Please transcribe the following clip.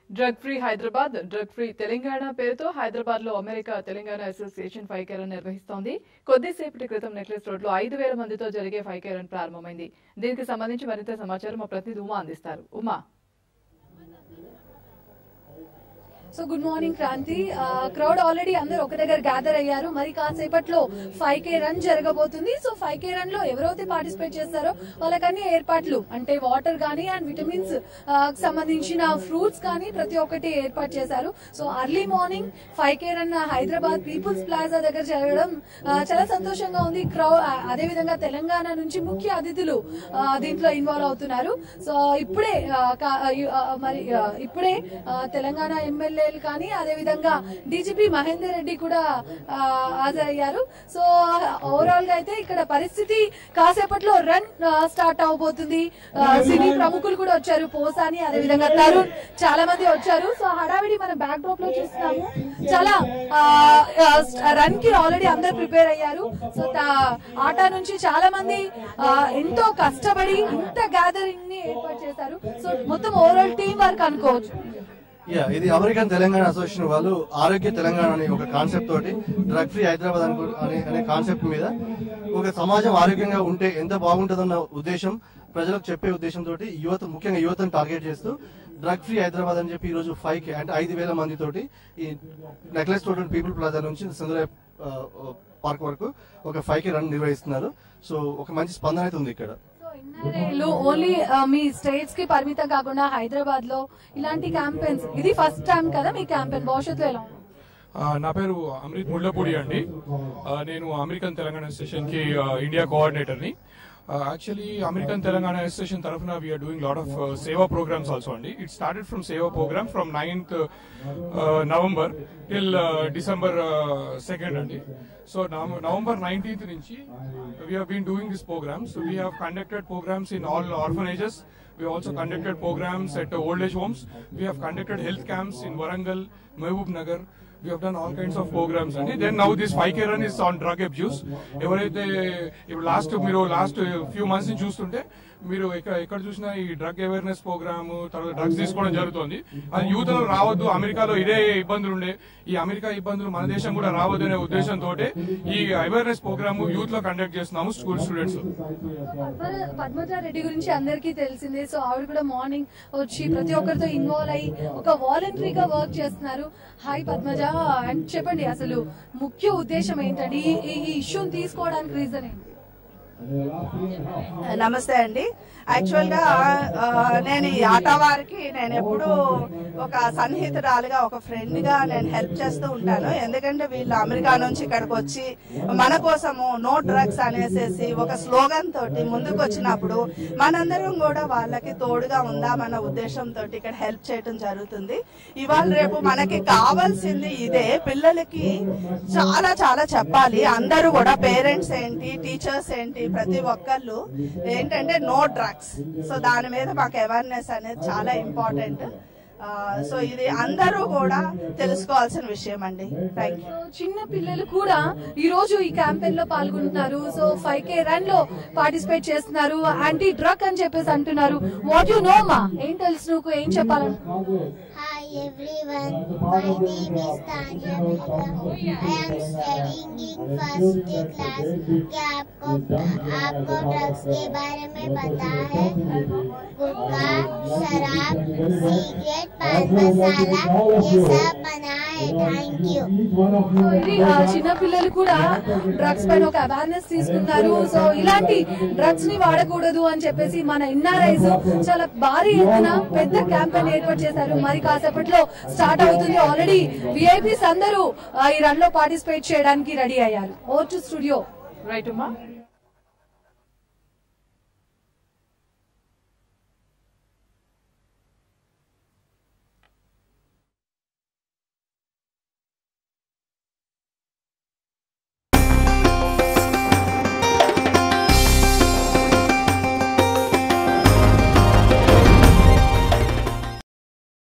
Drug free Hyderabad drug free Telangana పేరుతో హైదరాబాద్ లో America Telangana association five K run నిర్వహిస్తోంది కొద్దిసేపటి క్రితం నెక్లెస్ రోడ్ లో ఐదు వేల మందితో జరిగే ఫైవ్ కేరన్ ప్రారంభమైంది దీనికి సంబంధించి మరింత సమాచారం మా ప్రతినిధి ఉమా అందిస్తారు Uma so good morning Kranthi crowd already అందరూ ఒక దగ్గర గ్యాదర్ అయ్యారు మరి కాసేపట్లో ఫైవ్ కే రన్ జరగబోతుంది సో ఫైవ్ కే రన్ లో ఎవరైతే పార్టిసిపేట్ చేస్తారో వాళ్ళకన్నీ ఏర్పాట్లు అంటే వాటర్ కానీ అండ్ విటమిన్స్ సంబంధించిన ఫ్రూట్స్ కానీ ప్రతి ఒక్కటి ఏర్పాటు చేశారు so early morning five K run Hyderabad People's Plaza దగ్గర జరగడం ఆ, చాలా సంతోషంగా ఉంది క్రౌ అదే విధంగా తెలంగాణ నుంచి ముఖ్య అతిథులు ఆ, దీంట్లో ఇన్వాల్వ్ అవుతున్నారు సో ఇప్పుడే ఆ, కా- ఆ, మరి ఆ, ఇప్పుడే ఆ, తెలంగాణ ఎమ్మెల్యేలు కానీ అదే విధంగా డీజీపీ మహేందర్ రెడ్డి కూడా ఆ, హాజరయ్యారు సో ఓవరాల్ గా అయితే ఇక్కడ పరిస్థితి కాసేపట్లో రన్ ఆ, స్టార్ట్ అవబోతుంది ఆ, సినీ ప్రముఖులు కూడా వచ్చారు పోసాని అదే విధంగా తరుణ్ చాలా మంది వచ్చారు సో హడావిడి మన బ్యాక్ డ్రాప్ లో చూస్తున్నాము చాలా రన్ కి ఆల్రెడీ అందరు ప్రిపేర్ అయ్యారు సో తా- ఆట నుంచి చాలా మంది ఆ, ఎంతో కష్టపడి ఇంత గ్యాదరింగ్ ని ఏర్పాటు చేశారు సో మొత్తం ఓవరాల్ టీం వర్క్ అనుకోవచ్చు యా ఇది అమెరికన్ తెలంగాణ అసోసియేషన్ వాళ్ళు ఆరోగ్య తెలంగాణ అనే ఒక కాన్సెప్ట్ తోటి డ్రగ్ ఫ్రీ హైదరాబాద్ అనుకు- అనే అనే కాన్సెప్ట్ మీద ఒక సమాజం ఆరోగ్యంగా ఉంటే ఎంత బాగుంటుందన్న ఉద్దేశం ప్రజలకు చెప్పే ఉద్దేశంతో యువత ముఖ్యంగా యువతను టార్గెట్ చేస్తూ డ్రగ్ ఫ్రీ హైదరాబాద్ అని చెప్పి ఈ రోజు ఫైవ్ కే అంటే ఐదు వేల మంది తోటి ఈ నెక్లెస్ రోడ్ పీపుల్ ప్లాజా నుంచి సుందర పార్క్ వరకు ఒక ఫైవ్ కే రన్ నిర్వహిస్తున్నారు సో ఒక మంచి స్పందన అయితే ఉంది ఇక్కడ సో ఇన్నారేళ్ళు ఓన్లీ మీ స్టేట్స్ కి పరిమితం కాకుండా హైదరాబాద్ లో ఇలాంటి క్యాంపెయిన్స్ ఇది ఫస్ట్ టైం కదా మీ క్యాంపెయిన్ భవిష్యత్తులో ఎలా ఉంటుంది? ఆ, నా పేరు అమృత్ ముళ్ళపూడి అండి ఆ, నేను అమెరికన్ తెలంగాణ స్టేషన్ కి ఆ, ఇండియా కోఆర్డినేటర్ ని యాక్చువల్లీ అమెరికన్ తెలంగాణ అసోసియేషన్ తరఫున we're doing lot of seva programs also అండి it started from seva program from ninth November till December second అండి సో నవంబర్ నైన్టీన్త్ నుంచి we have been doing this programs we have conducted programs in all orphanages We also conducted programs at uh, old age homes. We have conducted health camps in Warangal, Mehboob Nagar. We have done all kinds of programs. And then now this 5K run is on drug abuse. ఎవరైతే ఇప్పుడు last మీరు last few months నుంచి చూస్తుంటే మీరు ఎక్కడ ఎక్కడ చూసినా ఈ డ్రగ్ అవేర్నెస్ ప్రోగ్రామ్ తర్వాత డ్రగ్స్ తీసుకోవడం జరుగుతుంది అది యూత్లో రావద్దు అమెరికాలో ఇదే ఇబ్బందులు ఉండే ఈ అమెరికా ఇబ్బందులు మన దేశం కూడా రావద్దు అనే ఉద్దేశంతో ఈ అవేర్నెస్ ప్రోగ్రామ్ యూత్ లో కండక్ట్ చేస్తున్నాము స్కూల్ స్టూడెంట్స్ పద్మ- పద్మజ రెడ్డి గురించి అందరికీ తెలిసిందే సో ఆవిడ కూడా మార్నింగ్ వచ్చి ప్రతి ఒక్కరితో ఇన్వాల్వ్ అయ్యి ఒక వాలంటరీగా వర్క్ చేస్తున్నారు హాయ్ పద్మజ అండ్ చెప్పండి అసలు ముఖ్య ఉద్దేశం ఏంటండి ఈ- ఈ ఇష్యూని తీసుకోవడానికి రీజన్ ఏంటి నమస్తే అండి యాక్చువల్ గా ఆ, నేను ఈ ఆట వారికి నేను ఎప్పుడు ఒక సన్నిహితురాలుగా ఒక ఫ్రెండ్ గా నేను హెల్ప్ చేస్తూ ఉంటాను ఎందుకంటే వీళ్ళు అమెరికా నుంచి ఇక్కడికి వచ్చి మన కోసము నో డ్రగ్స్ అనేసేసి ఒక స్లోగన్ తోటి ముందుకు వచ్చినప్పుడు మనందరం కూడా వాళ్ళకి తోడుగా ఉందామన్న ఉద్దేశంతో ఇక్కడ హెల్ప్ చేయడం జరుగుతుంది ఇవాళ రేపు మనకి కావాల్సింది ఇదే పిల్లలకి చాలా చాలా చెప్పాలి అందరూ కూడా పేరెంట్స్ ఏంటి టీచర్స్ ఏంటి ప్రతి ఒక్కళ్ళు ఏంటంటే నో డ్రగ్స్ సో దాని మీద మాకు అవేర్నెస్ అనేది చాలా ఇంపార్టెంట్ సో ఇది అందరూ కూడా తెలుసుకోవాల్సిన విషయం అండి థ్యాంక్ యూ సో చిన్న పిల్లలు కూడా ఈ రోజు ఈ క్యాంపెయిన్ లో పాల్గొంటున్నారు సో ఫైవ్ కే రన్ లో పార్టిసిపేట్ చేస్తున్నారు యాంటీ డ్రగ్ అని చెప్పేసి అంటున్నారు వాట్ యు నో మా ఏం తెలుసు నువ్వు ఏం చెప్పాలను Hi everyone, my name is Tanya Mehta. I am studying in first class. क्या आपको आपको ड्रग्स के बारे में पता है गुटखा शराब सिगरेट पान मसाला ये सब बना है थैंक यू సో ఇది ఆ, చిన్న పిల్లలు కూడా డ్రగ్స్ పైన ఒక అవేర్నెస్ తీసుకున్నారు సో ఇలాంటి డ్రగ్స్ ని వాడకూడదు అని చెప్పేసి మన ఎన్ఆర్ఐస్ చాలా భారీ ఎత్తున పెద్ద క్యాంపెయిన్ ఏర్పాటు చేశారు మరి కాసేపట్లో స్టార్ట్ అవుతుంది ఆల్రెడీ విఐపీస్ అందరూ ఆ, ఈ రన్ లో పార్టిసిపేట్ చేయడానికి రెడీ అయ్యారు over to studio right Uma